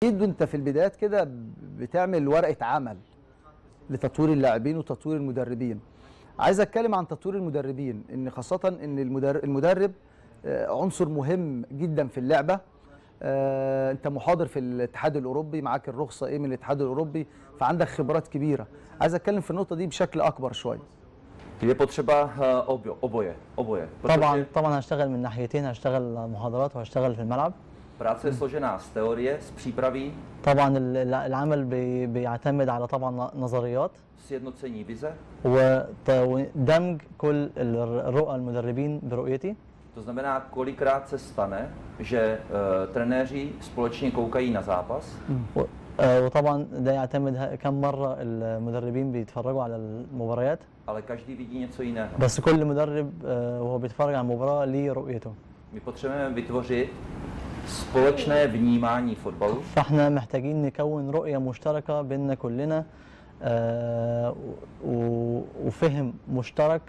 اكيد انت في البدايات كده بتعمل ورقه عمل لتطوير اللاعبين وتطوير المدربين عايز اتكلم عن تطوير المدربين ان خاصه ان المدرب, المدرب آه، عنصر مهم جدا في اللعبه آه، انت محاضر في الاتحاد الاوروبي معاك الرخصه ايه من الاتحاد الاوروبي فعندك خبرات كبيره عايز اتكلم في النقطه دي بشكل اكبر شويه Je potřeba eh, objo- oboje, oboje. طبعا Protože طبعا هشتغل من ناحيتين هشتغل محاضرات وهشتغل في الملعب práce je složená z teorie, z přípravy, طبعا ال- ال- العمل بي- بيعتمد على طبعا نظريات sjednocení vize, وت- ودمج كل ال- الرؤى المدربين برؤيتي to znamená, kolikrát se stane, že uh, trenéři společně koukají na zápas, و- آه، وطبعا ده يعتمد ه- كم مره المدربين بيتفرجوا على المباريات ale každý vidí něco jiného. بس كل مدرب آه، وهو بيتفرج على المباراه ليه رؤيته My potřebujeme vytvořit společné vnímání fotbalu, فاحنا محتاجين نكون رؤيه مشتركه بيننا كلنا آه، و- وفهم مشترك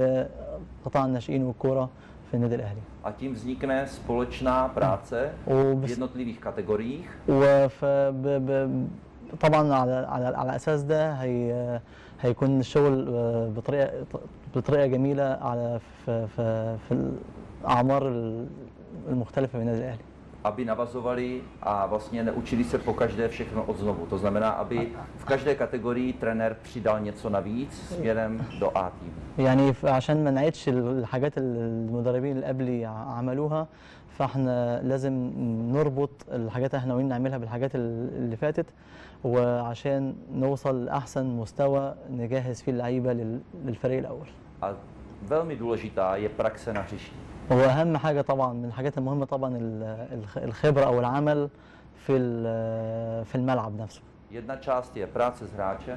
لقطاع الناشئين والكوره في النادي الاهلي a tím vznikne společná práce v وبس jednotlivých kategoriích وف ب... ب... طبعا على على على اساس ده هي هيكون الشغل آه، بطريقه بطريقه جميله على في في, في الاعمار ال- المختلفه في النادي الاهلي aby navazovali a vlastně neučili se po každé všechno od znovu. To znamená, aby v každé kategorii trenér přidal něco navíc směrem do A týmu. يعني ف- عشان ما نعيدش الحاجات اللي المدربين اللي قبلي ع- عملوها فاحنا لازم نربط الحاجات اللي احنا ناويين نعملها بالحاجات ال- اللي فاتت وعشان نوصل لاحسن مستوى نجهز فيه اللعيبه لل- للفريق الاول A velmi důležitá je praxe na hřišti. واهم حاجه طبعا من الحاجات المهمه طبعا ال- الخ- الخبره او العمل في ال- في الملعب نفسه Jedna část je práce s hráčem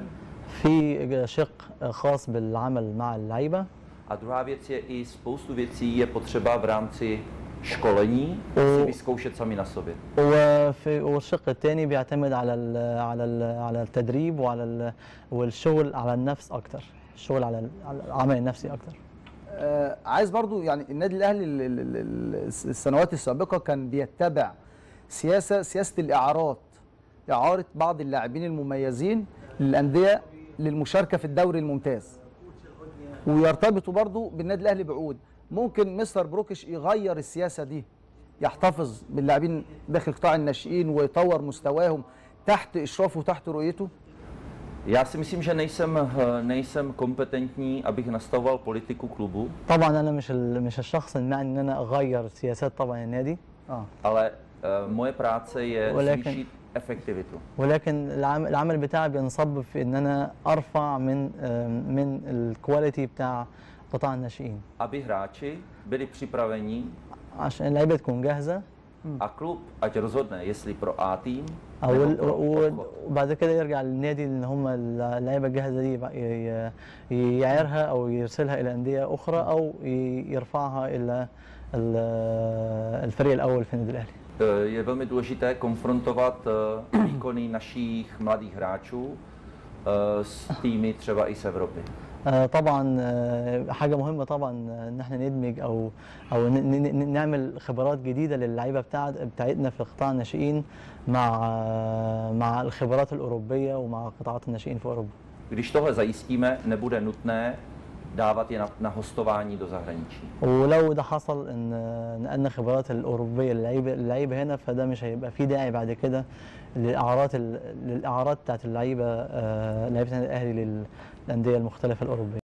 في شق خاص بالعمل مع اللعيبه a druhá věc je i spoustu věcí je potřeba v rámci školení si O- vyzkoušet sami na sobě. وفي والشق الثاني بيعتمد على ال على ال على التدريب وعلى ال والشغل على النفس اكتر الشغل على ال- على العمل النفسي اكتر آه، عايز برضو يعني النادي الاهلي ال- ال- ال- السنوات السابقه كان بيتبع سياسه سياسه الاعارات اعاره بعض اللاعبين المميزين للانديه للمشاركه في الدوري الممتاز ويرتبطوا برضو بالنادي الاهلي بعقود ممكن مستر بروكش يغير السياسه دي يحتفظ باللاعبين داخل قطاع الناشئين ويطور مستواهم تحت اشرافه وتحت رؤيته Já si myslím, že nejsem, eh, nejsem kompetentní, abych nastavoval politiku klubu, طبعا انا مش ال- مش الشخص المعني ان انا اغير سياسات طبعا النادي اه ale eh, moje práce je Vlekin- zvýšit efektivitu. ولكن العمل, العمل بتاعي بينصب في ان انا ارفع من آم، من الكواليتي بتاع قطاع الناشئين Aby hráči byli připraveni عشان اللعيبه تكون جاهزه a klub ať rozhodne, jestli pro A tým او nebo ال- pro و- odchod. وبعد كده يرجع للنادي ان هم اللعيبه الجاهزه دي يبقى ي- ي- يعيرها او يرسلها الى انديه اخرى او ي- يرفعها الى ال- الفريق الاول في النادي الاهلي Eh, Je velmi důležité konfrontovat eh, výkony našich mladých hráčů eh, s týmy třeba i z Evropy. آه، طبعا آه، حاجه مهمه طبعا آه، ان احنا ندمج او او ن- ن- ن- نعمل خبرات جديده للعيبه بتاع بتاعتنا في قطاع الناشئين مع آه، مع الخبرات الاوروبيه ومع قطاعات الناشئين في اوروبا Když tohle zajistíme, nebude nutné dávat je na, na hostování do zahraničí. ولو ده حصل ان نقلنا خبرات الاوروبيه للعيبه اللعيبه هنا فده مش هيبقى في داعي بعد كده للاعارات ال- للاعارات بتاعت اللعيبه آه، لعيبه النادي الاهلي للانديه المختلفه الاوروبيه